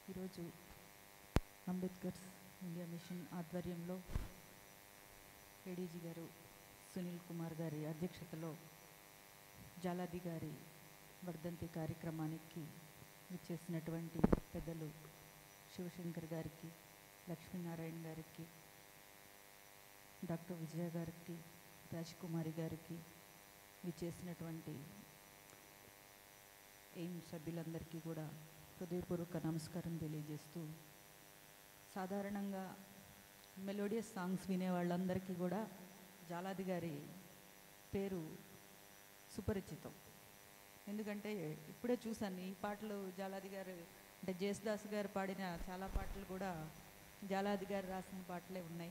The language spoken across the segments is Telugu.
ఈరోజు అంబేద్కర్ ఇండియా మిషన్ ఆధ్వర్యంలో ఏడీజీ గారు సునీల్ కుమార్ గారి అధ్యక్షతలో జాలాది గారి వర్ధంతి కార్యక్రమానికి ఇచ్చేసినటువంటి పెద్దలు శివశంకర్ గారికి లక్ష్మీనారాయణ గారికి డాక్టర్ విజయ గారికి రాజకుమారి గారికి విచ్చేసినటువంటి ఎయిమ్ సభ్యులందరికీ కూడా హృదయపూర్వక నమస్కారం తెలియజేస్తూ సాధారణంగా మెలోడియస్ సాంగ్స్ వినే వాళ్ళందరికీ కూడా జాలాది గారి పేరు సుపరిచితం ఎందుకంటే ఇప్పుడే చూశాను ఈ పాటలు జాలాది గారు అంటే జేసుదాస్ గారు పాడిన చాలా పాటలు కూడా జాలాది గారు రాసిన పాటలే ఉన్నాయి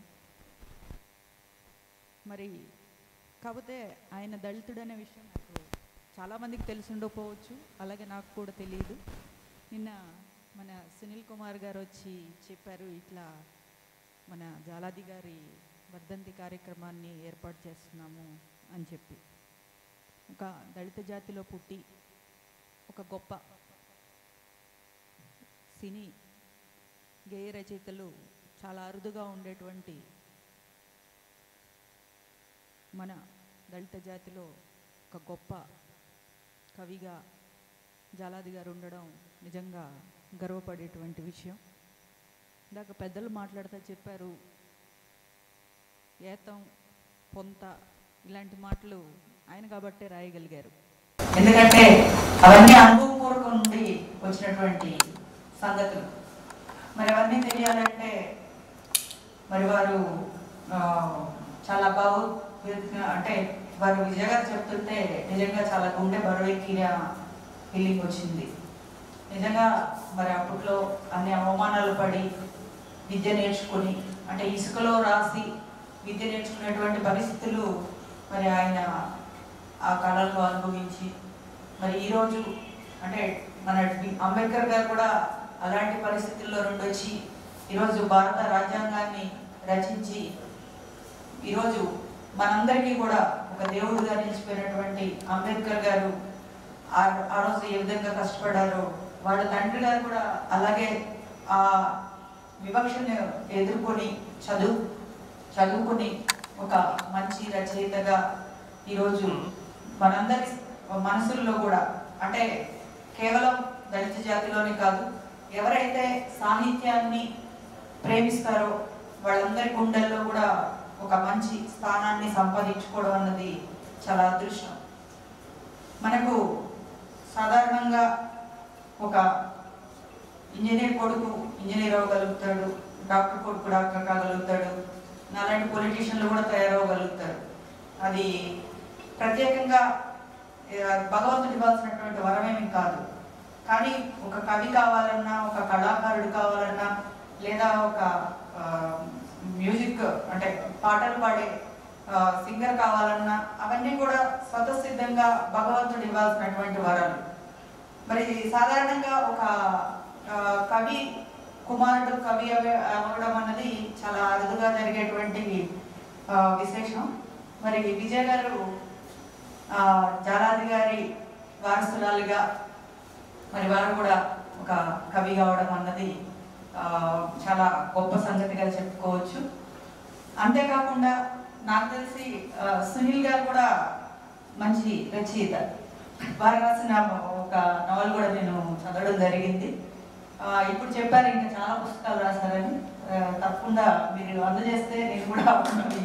మరి కాకపోతే ఆయన దళితుడనే విషయం నాకు చాలామందికి తెలిసి ఉండకపోవచ్చు అలాగే నాకు కూడా తెలియదు నిన్న మన సునీల్ కుమార్ గారు వచ్చి చెప్పారు ఇట్లా మన జాలాది గారి వర్ధంతి కార్యక్రమాన్ని ఏర్పాటు చేస్తున్నాము అని చెప్పి ఒక దళిత జాతిలో పుట్టి ఒక గొప్ప సినీ గేయ రచయితలు చాలా అరుదుగా ఉండేటువంటి మన దళిత జాతిలో ఒక గొప్ప కవిగా జాలాది గారు ఉండడం నిజంగా గర్వపడేటువంటి విషయం ఇందాక పెద్దలు మాట్లాడుతూ చెప్పారు ఏతం పొంత ఇలాంటి మాటలు ఆయన కాబట్టే రాయగలిగారు ఎందుకంటే అవన్నీ అనుభవపూర్వకం నుండి వచ్చినటువంటి సంగతులు మరి అవన్నీ తెలియాలంటే మరి వారు ఆ, చాలా బాగు అంటే వారు విజయ గారు చెప్తుంటే నిజంగా చాలా గుండె బరువెక్కిన ఫీలింగ్ వచ్చింది నిజంగా మరి అప్పట్లో అన్ని అవమానాలు పడి విద్య నేర్చుకుని అంటే ఇసుకలో రాసి విద్య నేర్చుకునేటువంటి పరిస్థితులు మరి ఆయన ఆ కళలను అనుభవించి మరి ఈరోజు అంటే మన డి- అంబేద్కర్ గారు కూడా అలాంటి పరిస్థితుల్లో నుండి వచ్చి ఈరోజు భారత రాజ్యాంగాన్ని రచించి ఈరోజు మనందరికీ కూడా ఒక దేవుడుగా నిలిచిపోయినటువంటి అంబేద్కర్ గారు ఆ ఆ రోజు ఏ విధంగా కష్టపడారో వాళ్ళ తండ్రి గారు కూడా అలాగే ఆ వివక్షను ఎదుర్కొని చదువు చదువుకుని ఒక మంచి రచయితగా ఈరోజు మనందరి మనసుల్లో కూడా అంటే కేవలం దళిత జాతిలోనే కాదు ఎవరైతే సాహిత్యాన్ని ప్రేమిస్తారో వాళ్ళందరి గుండెల్లో కూడా ఒక మంచి స్థానాన్ని సంపాదించుకోవడం అన్నది చాలా అదృష్టం మనకు సాధారణంగా ఒక ఇంజనీర్ కొడుకు ఇంజనీర్ అవ్వగలుగుతాడు డాక్టర్ కొడుకు డాక్టర్ కాగలుగుతాడు నాలాంటి పొలిటీషియన్లు కూడా తయారవ్వగలుగుతారు అది ప్రత్యేకంగా ఏ, భగవంతుడు ఇవ్వాల్సినటువంటి వరమేమి కాదు కానీ ఒక కవి కావాలన్నా ఒక కళాకారుడు కావాలన్నా లేదా ఒక ఆ, మ్యూజిక్ అంటే పాటలు పాడే ఆ, సింగర్ కావాలన్నా అవన్నీ కూడా స్వతసిద్ధంగా భగవంతుడు ఇవ్వాల్సినటువంటి వరాలు మరి సాధారణంగా ఒక ఆ, కవి కుమారుడు కవి అవ- అవ్వడం అన్నది చాలా అరుదుగా జరిగేటువంటి ఆ, విశేషం మరి విజయ్ గారు ఆ, జాలాది గారి వారసురాలుగా మరి వారు కూడా ఒక కవి కావడం అన్నది ఆ, చాలా గొప్ప సంగతిగా చెప్పుకోవచ్చు అంతేకాకుండా నాకు తెలిసి ఆ, సునీల్ గారు కూడా మంచి రచయిత వారు రాసిన ఒక నవల్ కూడా నేను చదవడం జరిగింది ఆ, ఇప్పుడు చెప్పారు ఇంకా చాలా పుస్తకాలు రాశారని ఆ, తప్పకుండా మీరు అందజేస్తే నేను కూడా అవి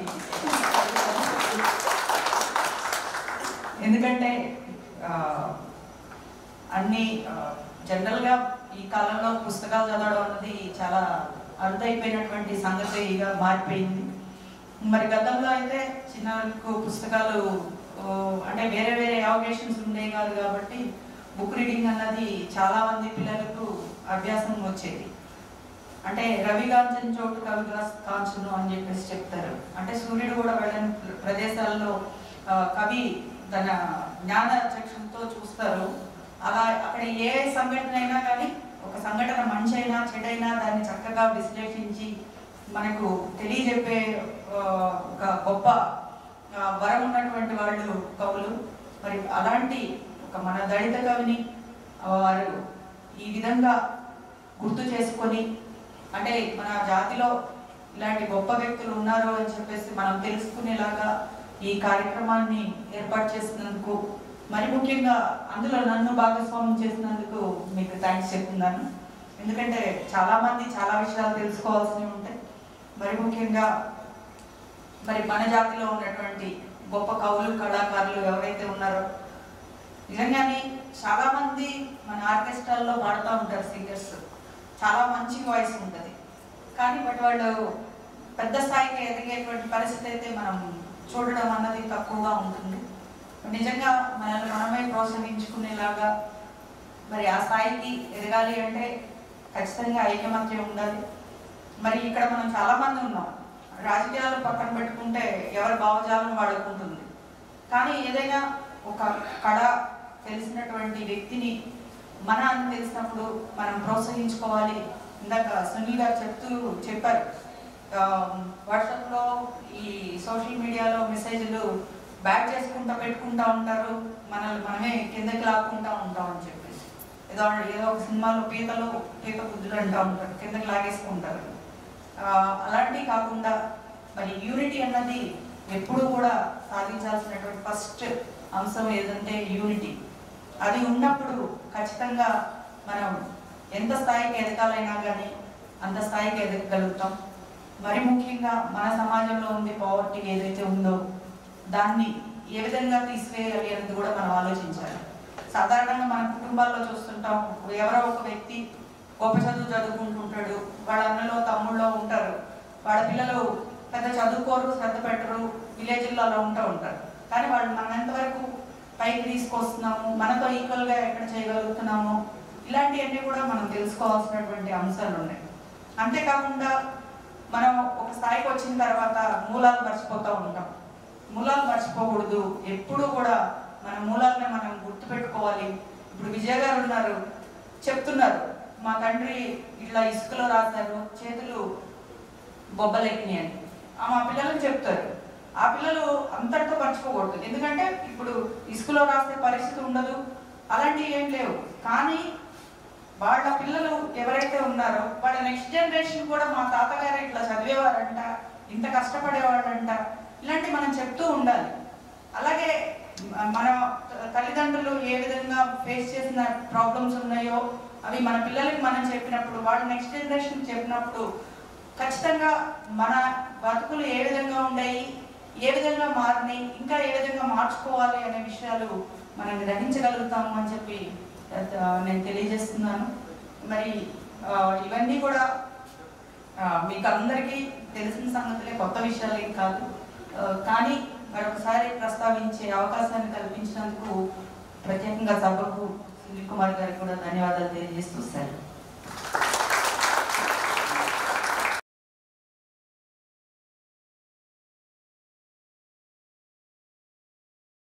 ఎందుకంటే ఆ, అన్ని ఆ, జనరల్గా ఈ కాలంలో పుస్తకాలు చదవడం అన్నది చాలా అరుదైపోయినటువంటి సంగతిగా మారిపోయింది మరి గతంలో అయితే చిన్నలకు పుస్తకాలు ఓ, అంటే వేరే వేరే అవకేషన్స్ ఉండేవి కాదు కాబట్టి బుక్ రీడింగ్ అన్నది చాలా మంది పిల్లలకు అభ్యాసం వచ్చేది అంటే రవి కాంచన్ చోటు కవి కాంచను అని చెప్పేసి చెప్తారు అంటే సూర్యుడు కూడా వెళ్ళని ప్రదేశాల్లో ఆ, కవి తన జ్ఞాన చక్షులతో చూస్తారు అలా అక్కడ ఏ సంఘటన అయినా కానీ ఒక సంఘటన మంచి అయినా చెడైనా దాన్ని చక్కగా విశ్లేషించి మనకు తెలియజెప్పే ఆ, ఒక గొప్ప ఆ, వరం ఉన్నటువంటి వాళ్ళు కవులు మరి అలాంటి ఒక మన దళిత కవిని ఆ, వారు ఈ విధంగా గుర్తు చేసుకొని అంటే మన జాతిలో ఇలాంటి గొప్ప వ్యక్తులు ఉన్నారు అని చెప్పేసి మనం తెలుసుకునేలాగా ఈ కార్యక్రమాన్ని ఏర్పాటు చేసినందుకు మరి ముఖ్యంగా అందులో నన్ను భాగస్వామ్యం చేసినందుకు మీకు థ్యాంక్స్ చెప్తున్నాను ఎందుకంటే చాలా మంది చాలా విషయాలు తెలుసుకోవాల్సినవి ఉంటాయి మరి ముఖ్యంగా మరి మన జాతిలో ఉన్నటువంటి గొప్ప కవులు కళాకారులు ఎవరైతే ఉన్నారో నిజంగానే చాలా మంది మన ఆర్కెస్ట్రాల్లో పాడుతూ ఉంటారు సింగర్స్ చాలా మంచి వాయిస్ ఉంటుంది కానీ బట్ వాళ్ళు పెద్ద స్థాయికి ఎదిగేటువంటి పరిస్థితి అయితే మనం చూడడం అన్నది తక్కువగా ఉంటుంది నిజంగా మనల్ని మనమే ప్రోత్సహించుకునేలాగా మరి ఆ స్థాయికి ఎదగాలి అంటే ఖచ్చితంగా ఐకమత్యం ఉండాలి మరి ఇక్కడ మనం చాలా మంది ఉన్నాం రాజకీయాలు పక్కన పెట్టుకుంటే ఎవరి భావజాలం వాడుకుంటుంది కానీ ఏదైనా ఒక కళ తెలిసినటువంటి వ్యక్తిని మన అని తెలిసినప్పుడు మనం ప్రోత్సహించుకోవాలి ఇందాక సునీల్ గారు చెప్తూ చెప్పారు ఆ, వాట్సాప్లో ఈ సోషల్ మీడియాలో మెసేజ్లు బ్యాక్ చేసుకుంటా పెట్టుకుంటా ఉంటారు మనల్ని మనమే కిందకి లాక్కుంటా ఉంటాం అని చెప్పేసి ఏదో ఏదో ఒక సినిమాలో పీతలు పీత బుద్ధులు అంటా ఉంటారు కిందకి లాగేసుకుంటారు ఆ, అలాంటివి కాకుండా మరి యూనిటీ అన్నది ఎప్పుడూ కూడా సాధించాల్సినటువంటి ఫస్ట్ అంశం ఏదంటే యూనిటీ అది ఉన్నప్పుడు ఖచ్చితంగా మనం ఎంత స్థాయికి ఎదగాలైనా కానీ అంత స్థాయికి ఎదగలుగుతాం మరి ముఖ్యంగా మన సమాజంలో ఉండే పావర్టీ ఏదైతే ఉందో దాన్ని ఏ విధంగా తీసివేయాలి అనేది కూడా మనం ఆలోచించాలి సాధారణంగా మన కుటుంబాల్లో చూస్తుంటాం ఎవరో ఒక వ్యక్తి గొప్ప చదువు చదువుకుంటుంటాడు వాళ్ళ అన్నలో తమ్ముళ్ళో ఉంటారు వాళ్ళ పిల్లలు పెద్ద చదువుకోరు శ్రద్ధ పెట్టరు విలేజ్లో అలా ఉంటూ ఉంటారు కానీ వాళ్ళు మనం ఎంతవరకు పైకి తీసుకొస్తున్నాము మనతో ఈక్వల్గా ఎక్కడ చేయగలుగుతున్నాము ఇలాంటివన్నీ కూడా మనం తెలుసుకోవాల్సినటువంటి అంశాలు ఉన్నాయి అంతేకాకుండా మనం ఒక స్థాయికి వచ్చిన తర్వాత మూలాలు మర్చిపోతూ ఉంటాం మూలాలు మర్చిపోకూడదు ఎప్పుడూ కూడా మన మూలాలను మనం గుర్తుపెట్టుకోవాలి ఇప్పుడు విజయ గారు ఉన్నారు చెప్తున్నారు మా తండ్రి ఇట్లా ఇసుకలో రాశారు చేతులు బొబ్బలెక్కినాయి అని ఆ మా పిల్లలకు చెప్తారు ఆ పిల్లలు అంతటితో మర్చిపోకూడదు ఎందుకంటే ఇప్పుడు ఇసుకలో రాసే పరిస్థితి ఉండదు అలాంటివి ఏం లేవు కానీ వాళ్ళ పిల్లలు ఎవరైతే ఉన్నారో వాళ్ళ నెక్స్ట్ జనరేషన్ కూడా మా తాతగారు ఇట్లా చదివేవారంట ఇంత కష్టపడేవాడంట ఇలాంటి మనం చెప్తూ ఉండాలి అలాగే మ- మన తల్లిదండ్రులు ఏ విధంగా ఫేస్ చేసిన ప్రాబ్లమ్స్ ఉన్నాయో అవి మన పిల్లలకి మనం చెప్పినప్పుడు వాళ్ళ నెక్స్ట్ జనరేషన్ చెప్పినప్పుడు ఖచ్చితంగా మన బతుకులు ఏ విధంగా ఉన్నాయి ఏ విధంగా మారినాయి ఇంకా ఏ విధంగా మార్చుకోవాలి అనే విషయాలు మనం గ్రహించగలుగుతాము అని చెప్పి ఆ, నేను తెలియజేస్తున్నాను మరి ఆ, ఇవన్నీ కూడా ఆ, మీకు అందరికీ తెలిసిన సంగతులే కొత్త విషయాలు ఏం కాదు ఆ, కానీ మరొకసారి ప్రస్తావించే అవకాశాన్ని కల్పించినందుకు ప్రత్యేకంగా సభకు సునీల్ కుమార్ గారికి కూడా ధన్యవాదాలు తెలియజేస్తూ సార్